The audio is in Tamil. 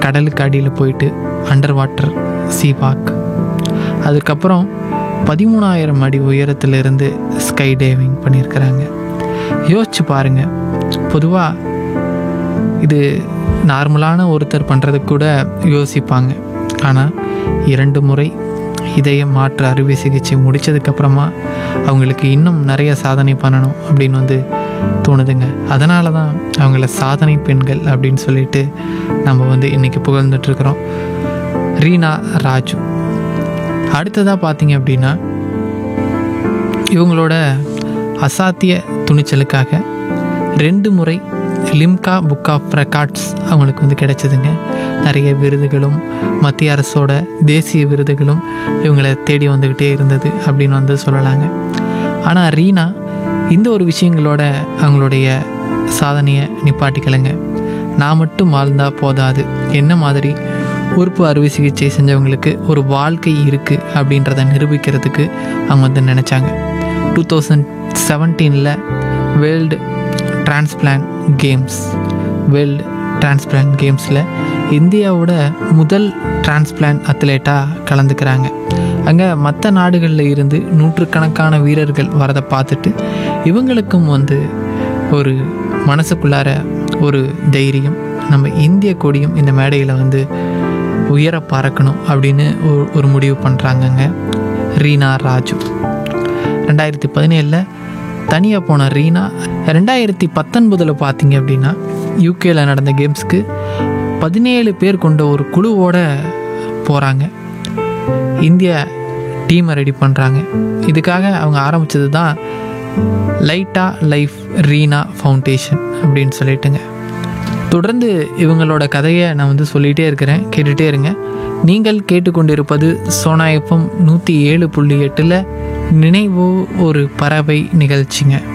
கடலுக்கு அடியில் போயிட்டு அண்டர் வாட்டர் சீ வாக் அதுக்கப்புறம் பதிமூணாயிரம் அடி உயரத்திலிருந்து ஸ்கை டைவிங் பண்ணியிருக்கிறாங்க யோசிச்சு பாருங்கள் பொதுவாக இது நார்மலான ஒருத்தர் பண்ணுறது கூட யோசிப்பாங்க ஆனால் இரண்டு முறை இதய மாற்று அறுவை சிகிச்சை முடித்ததுக்கப்புறமா அவங்களுக்கு இன்னும் நிறைய சாதனை பண்ணணும் அப்படின்னு வந்து தோணுதுங்க அதனால தான் அவங்கள சாதனை பெண்கள் அப்படின்னு சொல்லிட்டு நம்ம வந்து இன்றைக்கி புகழ்ந்துட்டுருக்குறோம் ரீனா ராஜு அடுத்ததாக பார்த்தீங்க அப்படின்னா இவங்களோட அசாத்திய துணிச்சலுக்காக ரெண்டு முறை லிம்கா புக் ஆஃப் ரெக்கார்ட்ஸ் அவங்களுக்கு வந்து கிடைச்சதுங்க நிறைய விருதுகளும் மத்திய அரசோட தேசிய விருதுகளும் இவங்களை தேடி வந்துக்கிட்டே இருந்தது அப்படின்னு வந்து சொல்லலாங்க ஆனால் ரீனா இந்த ஒரு விஷயங்களோட அவங்களுடைய சாதனையை நிப்பாட்டிக்கலைங்க நான் மட்டும் வாழ்ந்தால் போதாது என்ன மாதிரி உறுப்பு அறுவை சிகிச்சை செஞ்சவங்களுக்கு ஒரு வாழ்க்கை இருக்குது அப்படின்றத நிரூபிக்கிறதுக்கு அவங்க வந்து நினச்சாங்க டூ தௌசண்ட் செவன்டீனில் world transplant games world transplant கேம்ஸில் இந்தியாவோட முதல் டிரான்ஸ்பிளான்ட் அத்லேட்டாக கலந்துக்கிறாங்க அங்கே மற்ற நாடுகளில் இருந்து நூற்றுக்கணக்கான வீரர்கள் வரதை பார்த்துட்டு இவங்களுக்கும் வந்து ஒரு மனசுக்குள்ளார ஒரு தைரியம் நம்ம இந்திய கொடியும் இந்த மேடையில் வந்து உயர பறக்கணும் அப்படின்னு ஒரு- ஒரு முடிவு பண்ணுறாங்கங்க ரீனா ராஜு ரெண்டாயிரத்தி பதினேழில் தனியாக போன ரீனா ரெண்டாயிரத்தி பத்தொன்பதில் பார்த்தீங்க அப்படின்னா யூகேல நடந்த கேம்ஸ்க்கு பதினேழு பேர் கொண்ட ஒரு குழுவோட போகிறாங்க இந்திய டீமை ரெடி பண்ணுறாங்க இதுக்காக அவங்க ஆரம்பித்தது தான் லைட்டா லைஃப் ரீனா ஃபவுண்டேஷன் அப்படின்னு சொல்லிட்டுங்க தொடர்ந்து இவங்களோட கதையை நான் வந்து சொல்லிகிட்டே இருக்கிறேன் கேட்டுகிட்டே இருங்க நீங்கள் கேட்டுக்கொண்டிருப்பது சோனா எஃப்எம் நூற்றி ஏழு புள்ளி எட்டில் நினைவோ ஒரு பறவை நிகழ்ச்சிங்க